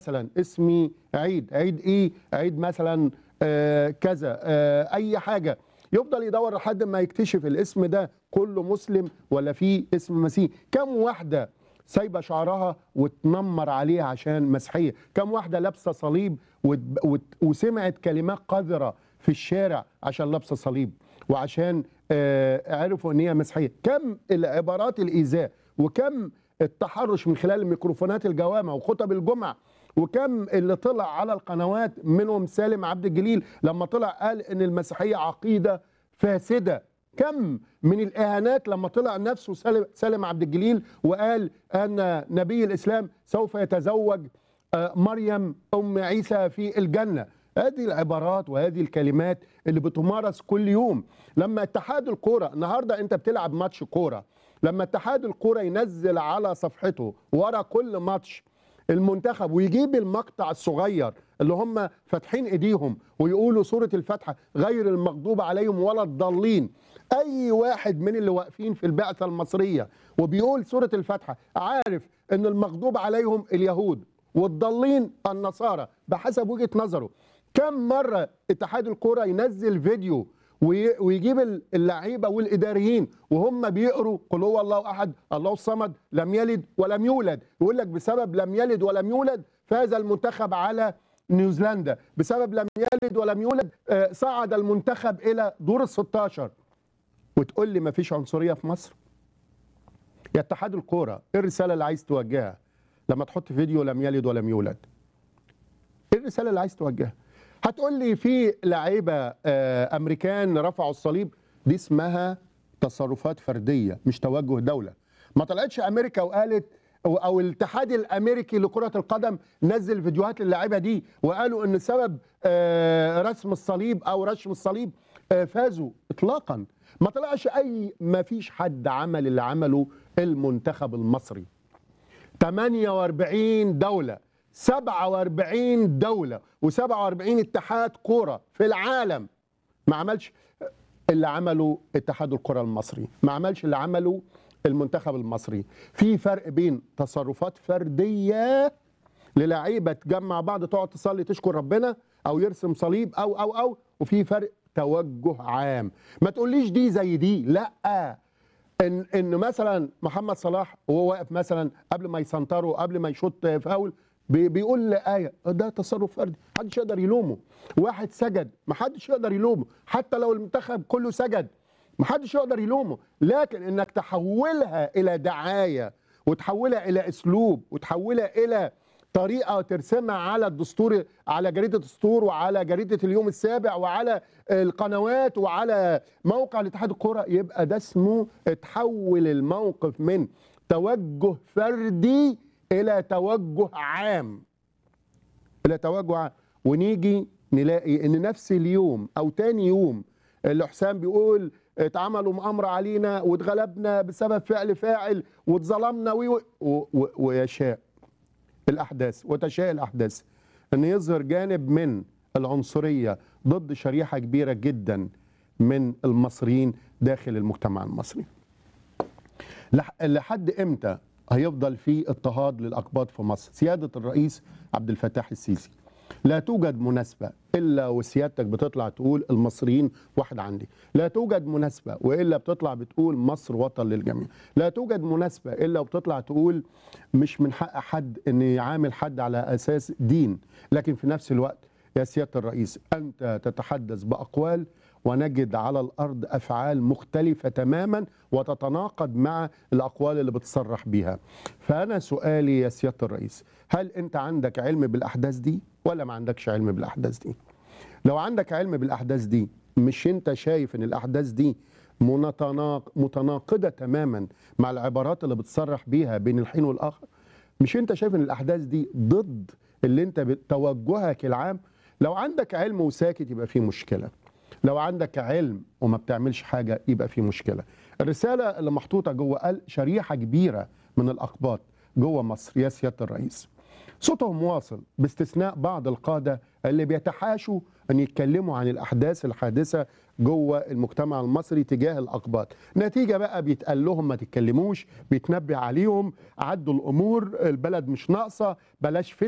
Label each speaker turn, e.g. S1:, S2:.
S1: مثلا اسمي عيد عيد ايه عيد مثلا آه كذا آه اي حاجه يفضل يدور لحد ما يكتشف الاسم ده كله مسلم ولا فيه اسم مسيح كم واحده سايبه شعرها وتنمر عليها عشان مسيحيه كم واحده لابسه صليب وت- وت- وسمعت كلمات قذره في الشارع عشان لابسه صليب وعشان آه عرفوا ان هي مسيحيه كم العبارات الايذاء وكم التحرش من خلال ميكروفونات الجوامع وخطب الجمعه وكم اللي طلع على القنوات منهم سالم عبد الجليل لما طلع قال ان المسيحيه عقيده فاسده كم من الاهانات لما طلع نفسه سالم, سالم عبد الجليل وقال ان نبي الاسلام سوف يتزوج آه، مريم ام عيسى في الجنه هذه العبارات وهذه الكلمات اللي بتمارس كل يوم لما اتحاد الكوره النهارده انت بتلعب ماتش كوره لما اتحاد الكوره ينزل على صفحته ورا كل ماتش المنتخب ويجيب المقطع الصغير اللي هم فاتحين ايديهم ويقولوا سوره الفاتحه غير المغضوب عليهم ولا الضالين اي واحد من اللي واقفين في البعثه المصريه وبيقول سوره الفاتحه عارف ان المغضوب عليهم اليهود والضالين النصارى بحسب وجهه نظره كم مره اتحاد الكوره ينزل فيديو وي- ويجيب ال- اللعيبه والاداريين وهم بيقروا قل هو الله احد الله الصمد لم يلد ولم يولد يقول لك بسبب لم يلد ولم يولد فاز المنتخب على نيوزيلندا بسبب لم يلد ولم يولد آه، صعد المنتخب الى دور ال 16 وتقول لي ما فيش عنصريه في مصر يا اتحاد الكوره ايه الرساله اللي عايز توجهها لما تحط فيديو لم يلد ولم يولد ايه الرساله اللي عايز توجهها هتقول لي في لعيبه آه، امريكان رفعوا الصليب دي اسمها تصرفات فرديه مش توجه دوله ما طلعتش امريكا وقالت او أو الاتحاد الامريكي لكره القدم نزل فيديوهات للاعيبه دي وقالوا ان سبب آه، رسم الصليب او رشم الصليب آه، فازوا اطلاقا ما طلعش اي ما فيش حد عمل اللي عمله المنتخب المصري 48 دولة 47 دولة و47 اتحاد كورة في العالم ما عملش اللي عمله اتحاد الكرة المصري ما عملش اللي عمله المنتخب المصري في فرق بين تصرفات فردية للعيبة تجمع بعض تقعد تصلي تشكر ربنا او يرسم صليب او او او وفي فرق توجه عام ما تقوليش دي زي دي لا ان ان مثلا محمد صلاح وهو واقف مثلا قبل ما يسنطره قبل ما يشوط فاول بي- بيقول آية ده تصرف فردي محدش يقدر يلومه واحد سجد محدش يقدر يلومه حتى لو المنتخب كله سجد محدش يقدر يلومه لكن انك تحولها الى دعاية وتحولها الى اسلوب وتحولها الى طريقه ترسمها على الدستور على جريده الدستور وعلى جريده اليوم السابع وعلى القنوات وعلى موقع الاتحاد الكوره يبقى ده اسمه تحول الموقف من توجه فردي الى توجه عام الى توجه عام ونيجي نلاقي ان نفس اليوم او تاني يوم اللي حسام بيقول اتعملوا مؤامره علينا واتغلبنا بسبب فعل فاعل واتظلمنا وي- و- و- ويشاء الاحداث وتشاء الاحداث ان يظهر جانب من العنصريه ضد شريحه كبيره جدا من المصريين داخل المجتمع المصري. لح- لحد امتى هيفضل في اضطهاد للاقباط في مصر؟ سياده الرئيس عبد الفتاح السيسي. لا توجد مناسبه الا وسيادتك بتطلع تقول المصريين واحد عندي، لا توجد مناسبه والا بتطلع بتقول مصر وطن للجميع، لا توجد مناسبه الا وبتطلع تقول مش من حق حد ان يعامل حد على اساس دين، لكن في نفس الوقت يا سياده الرئيس انت تتحدث باقوال ونجد على الارض افعال مختلفه تماما وتتناقض مع الاقوال اللي بتصرح بيها. فانا سؤالي يا سياده الرئيس، هل انت عندك علم بالاحداث دي ولا ما عندكش علم بالاحداث دي؟ لو عندك علم بالاحداث دي مش انت شايف ان الاحداث دي منتناق متناقضه تماما مع العبارات اللي بتصرح بيها بين الحين والاخر مش انت شايف ان الاحداث دي ضد اللي انت بت- توجهك العام لو عندك علم وساكت يبقى في مشكله لو عندك علم وما بتعملش حاجه يبقى في مشكله الرساله اللي محطوطه جوه قال شريحه كبيره من الاقباط جوه مصر يا سياده الرئيس صوتهم واصل باستثناء بعض القادة اللي بيتحاشوا أن يتكلموا عن الأحداث الحادثة جوه المجتمع المصري تجاه الأقباط نتيجة بقى بيتقال لهم ما تتكلموش بيتنبه عليهم عدوا الأمور البلد مش ناقصة بلاش فتنة